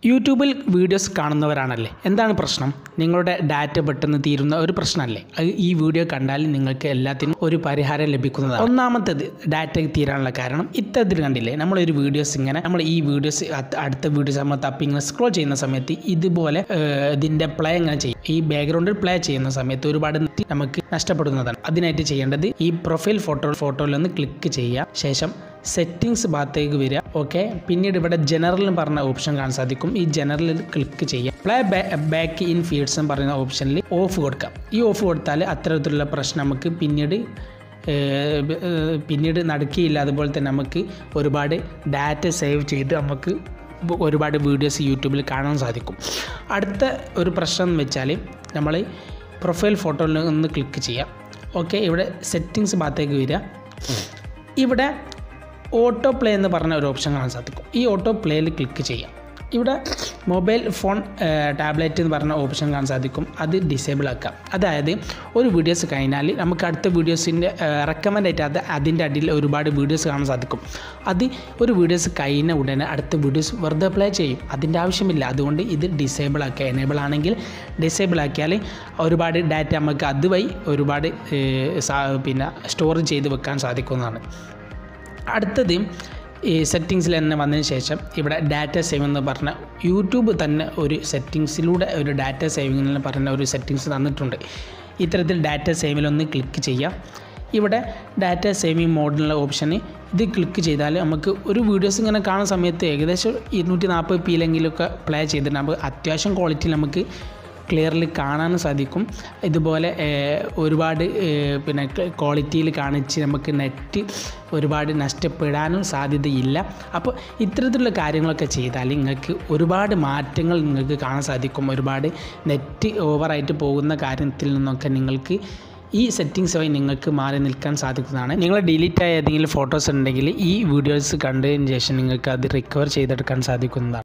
യൂട്യൂബിൽ വീഡിയോസ് കാണുന്നവരാണല്ലേ എന്താണ് പ്രശ്നം നിങ്ങളുടെ ഡാറ്റ പെട്ടെന്ന് തീരുന്ന ഒരു പ്രശ്നമല്ലേ അത് ഈ വീഡിയോ കണ്ടാൽ നിങ്ങൾക്ക് എല്ലാത്തിനും ഒരു പരിഹാരം ലഭിക്കുന്നതാണ് ഒന്നാമത്തേത് ഡാറ്റ തീരാനുള്ള കാരണം ഇത്തരത്തിൽ കണ്ടില്ലേ നമ്മളൊരു വീഡിയോസ് ഇങ്ങനെ നമ്മൾ ഈ വീഡിയോസ് അടുത്ത വീഡിയോസ് നമ്മൾ തപ്പി ഇങ്ങനെ സ്ക്രോൾ ചെയ്യുന്ന സമയത്ത് ഇതുപോലെ ഏഹ്, ഇതിൻ്റെ പ്ലേ ഇങ്ങനെ ചെയ്യും ഈ ബാക്ക്ഗ്രൗണ്ടിൽ പ്ലേ ചെയ്യുന്ന സമയത്ത് ഒരുപാട് നെറ്റ് നമുക്ക് നഷ്ടപ്പെടുന്നതാണ് അതിനായിട്ട് ചെയ്യേണ്ടത് ഈ പ്രൊഫൈൽ ഫോട്ടോ ഫോട്ടോയിൽ ഒന്ന് ക്ലിക്ക് ചെയ്യുക ശേഷം സെറ്റിങ്സ് ഭാഗത്തേക്ക് വരിക ഓക്കെ പിന്നീട് ഇവിടെ ജനറൽ എന്ന് പറഞ്ഞ ഓപ്ഷൻ കാണാൻ സാധിക്കും ഈ ജനറലിൽ ക്ലിക്ക് ചെയ്യുക പ്ലേ ബാക്ക് ഇൻ ഫീഡ്സ് എന്ന് പറയുന്ന ഓപ്ഷനിൽ ഓഫ് കൊടുക്കാം ഈ ഓഫ് കൊടുത്താൽ അത്തരത്തിലുള്ള പ്രശ്നം നമുക്ക് പിന്നീട് ഏഹ്, ബ- ഏഹ്, പിന്നീട് നടക്കുകയില്ല അതുപോലെ തന്നെ നമുക്ക് ഒരുപാട് ഡാറ്റ സേവ് ചെയ്ത് നമുക്ക് ബ- ഒരുപാട് വീഡിയോസ് യൂട്യൂബിൽ കാണാൻ സാധിക്കും അടുത്ത ഒരു പ്രശ്നം എന്ന് വെച്ചാൽ നമ്മൾ പ്രൊഫൈൽ ഫോട്ടോയിൽ ഒന്ന് ക്ലിക്ക് ചെയ്യാം ഓക്കെ ഇവിടെ സെറ്റിങ്സ് ഭാഗത്തേക്ക് വരിക ഇവിടെ ഓട്ടോ പ്ലേ എന്ന് പറഞ്ഞ ഒരു ഓപ്ഷൻ കാണാൻ സാധിക്കും ഈ ഓട്ടോ പ്ലേയിൽ ക്ലിക്ക് ചെയ്യാം ഇവിടെ മൊബൈൽ ഫോൺ ടാബ്ലറ്റ് എന്ന് പറഞ്ഞ ഓപ്ഷൻ കാണാൻ സാധിക്കും അത് ഡിസേബിൾ ആക്കാം അതായത് ഒരു വീഡിയോസ് കഴിഞ്ഞാൽ നമുക്ക് അടുത്ത വീഡിയോസിൻ്റെ റെക്കമെൻഡ് ആയിട്ട് അത് അതിൻ്റെ അടിയിൽ ഒരുപാട് വീഡിയോസ് കാണാൻ സാധിക്കും അത് ഒരു വീഡിയോസ് കഴിഞ്ഞ ഉടനെ അടുത്ത വീഡിയോസ് വെറുതെ പ്ലേ ചെയ്യും അതിൻ്റെ ആവശ്യമില്ല അതുകൊണ്ട് ഇത് ഡിസേബിൾ ആക്കുക എനേബിൾ ആണെങ്കിൽ ഡിസേബിൾ ആക്കിയാൽ ഒരുപാട് ഡാറ്റ നമുക്ക് അതുവഴി ഒരുപാട് ഏഹ്, സാ- പിന്നെ സ്റ്റോർ ചെയ്ത് വെക്കാൻ സാധിക്കുന്നതാണ് അടുത്തത് ഈ സെറ്റിങ്സിൽ തന്നെ വന്നതിന് ശേഷം ഇവിടെ ഡാറ്റ സേവ് എന്ന് പറഞ്ഞ യൂട്യൂബ് തന്നെ ഒരു സെറ്റിങ്സിലൂടെ ഒരു ഡാറ്റ സേവിംഗ് എന്ന് പറഞ്ഞ ഒരു സെറ്റിങ്സ് തന്നിട്ടുണ്ട് ഇത്തരത്തിൽ ഡാറ്റ സേവിലൊന്ന് ക്ലിക്ക് ചെയ്യാം ഇവിടെ ഡാറ്റ സേവിങ് മോഡിലുള്ള ഓപ്ഷന് ഇത് ക്ലിക്ക് ചെയ്താൽ നമുക്ക് ഒരു വീഡിയോസ് ഇങ്ങനെ കാണുന്ന സമയത്ത് ഏകദേശം ഇരുന്നൂറ്റി നാൽപ്പത് പിയിലെങ്കിലൊക്കെ പ്ലേ ചെയ്തിട്ട് നമുക്ക് അത്യാവശ്യം ക്വാളിറ്റിയിൽ നമുക്ക് ക്ലിയർലി കാണാനും സാധിക്കും ഇതുപോലെ ഏഹ്, ഒരുപാട് ഏഹ്, പിന്നെ ക്വാളിറ്റിയിൽ കാണിച്ച് നമുക്ക് നെറ്റ് ഒരുപാട് നഷ്ടപ്പെടാനും സാധ്യതയില്ല അപ്പോൾ ഇത്തരത്തിലുള്ള കാര്യങ്ങളൊക്കെ ചെയ്താൽ നിങ്ങൾക്ക് ഒരുപാട് മാറ്റങ്ങൾ നിങ്ങൾക്ക് കാണാൻ സാധിക്കും ഒരുപാട് നെറ്റ് ഓവറായിട്ട് പോകുന്ന കാര്യത്തിൽ നിന്നൊക്കെ നിങ്ങൾക്ക് ഈ സെറ്റിങ്സ് വഴി നിങ്ങൾക്ക് മാറി നിൽക്കാൻ സാധിക്കുന്നതാണ് നിങ്ങൾ ഡിലീറ്റ് ആയ ഏതെങ്കിലും ഫോട്ടോസ് ഉണ്ടെങ്കിൽ ഈ വീഡിയോസ് കണ്ടതിന് ശേഷം നിങ്ങൾക്ക് അത് റിക്കവർ ചെയ്തെടുക്കാൻ സാധിക്കുന്നതാണ്